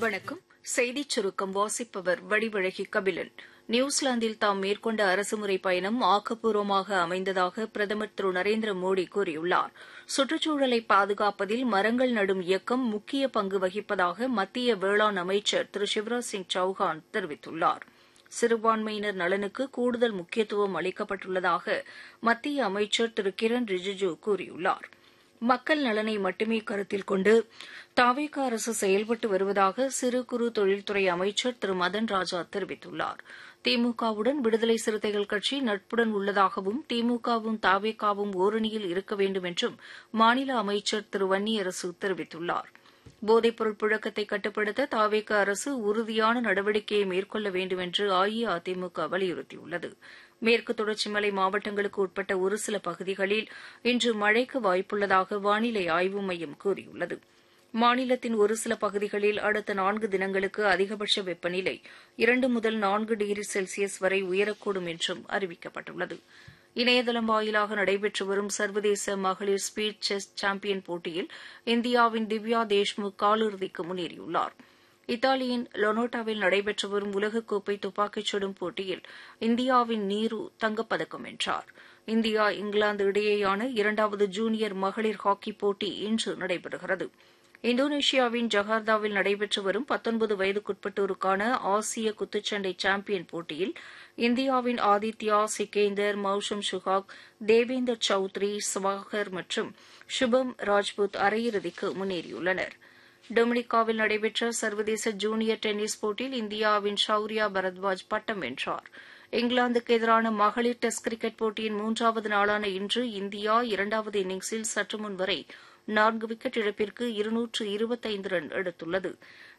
வணக்கம் செய்திச் சுருக்கம் வாசிப்பவர் வடிவழகி கபிலன் நியூசிலாந்தில் தாம் மேற்கொண்ட அரசுமுறை பயணம் ஆக்கப்பூர்வமாக அமைந்ததாக பிரதமர் திரு நரேந்திர மோடி கூறியுள்ளார் சுற்றுச்சூழலை பாதுகாப்பதில் மரங்கள் நடும் இயக்கம் முக்கிய பங்கு வகிப்பதாக மத்திய வேளாண் அமைச்சர் திரு சிவராஜ் சிங் சௌஹான் தெரிவித்துள்ளார் சிறுபான்மையினர் நலனுக்கு கூடுதல் முக்கியத்துவம் அளிக்கப்பட்டுள்ளதாக மத்திய அமைச்சர் திரு கிரண் ரிஜிஜூ கூறியுள்ளார் மக்கள் நலனை மட்டுமே கருத்தில் கொண்டு தாவேக அரசு செயல்பட்டு வருவதாக சிறு குறு தொழில்துறை அமைச்சர் திரு மதன் ராஜா தெரிவித்துள்ளார் திமுகவுடன் விடுதலை சிறுத்தைகள் கட்சி நட்புடன் உள்ளதாகவும் திமுகவும் தாவேகாவும் ஓரணியில் இருக்க வேண்டும் என்றும் மாநில அமைச்சர் திரு வன்னியரசு தெரிவித்துள்ளார் போதைப்பொருள் புழக்கத்தை கட்டுப்படுத்த தாவேக அரசு உறுதியான நடவடிக்கையை மேற்கொள்ள வேண்டும் என்று அஇஅதிமுக வலியுறுத்தியுள்ளது மேற்கு தொடர்ச்சி மலை மாவட்டங்களுக்கு உட்பட்ட ஒரு சில பகுதிகளில் இன்று மழைக்கு வாய்ப்புள்ளதாக வானிலை ஆய்வு மையம் கூறியுள்ளது மாநிலத்தின் ஒரு சில பகுதிகளில் அடுத்த நான்கு தினங்களுக்கு அதிகபட்ச வெப்பநிலை இரண்டு முதல் நான்கு டிகிரி செல்சியஸ் வரை உயரக்கூடும் என்றும் அறிவிக்கப்பட்டுள்ளது இணையதளம் வாயிலாக நடைபெற்று வரும் சர்வதேச மகளிர் ஸ்பீட் செஸ் சாம்பியன் போட்டியில் இந்தியாவின் திவ்யா தேஷ்முக் காலிறுதிக்கு முன்னேறியுள்ளார் இத்தாலியின் லொனோட்டாவில் நடைபெற்று வரும் உலகக்கோப்பை துப்பாக்கிச் சுடும் போட்டியில் இந்தியாவின் நீரு தங்கப்பதக்கம் வென்றார் இந்தியா இங்கிலாந்து இடையேயான இரண்டாவது ஜூனியர் மகளிர் ஹாக்கி போட்டி இன்று நடைபெறுகிறது இந்தோனேஷியாவின் ஜகார்த்தாவில் நடைபெற்று வரும் பத்தொன்பது வயதுக்குட்பட்டோருக்கான ஆசிய குத்துச்சண்டை சாம்பியன் போட்டியில் இந்தியாவின் ஆதித்யா சிகேந்தர் மௌஷம் சுஹாக் தேவேந்தர் சௌத்ரி ஸ்வாகர் மற்றும் சுபம் ராஜ்புத் அரையிறுதிக்கு முன்னேறியுள்ளனர் டொமினிகாவில் நடைபெற்ற சர்வதேச ஜூனியர் டென்னிஸ் போட்டியில் இந்தியாவின் ஷௌரியா பரத்வாஜ் பட்டம் வென்றார் இங்கிலாந்துக்கு எதிரான மகளிர் டெஸ்ட் கிரிக்கெட் போட்டியின் மூன்றாவது நாளான இன்று இந்தியா இரண்டாவது இன்னிங்ஸில் சற்றுமுன் வரை நான்கு விக்கெட் இழப்பிற்கு இருநூற்று இருபத்தைந்து ரன் எடுத்துள்ளது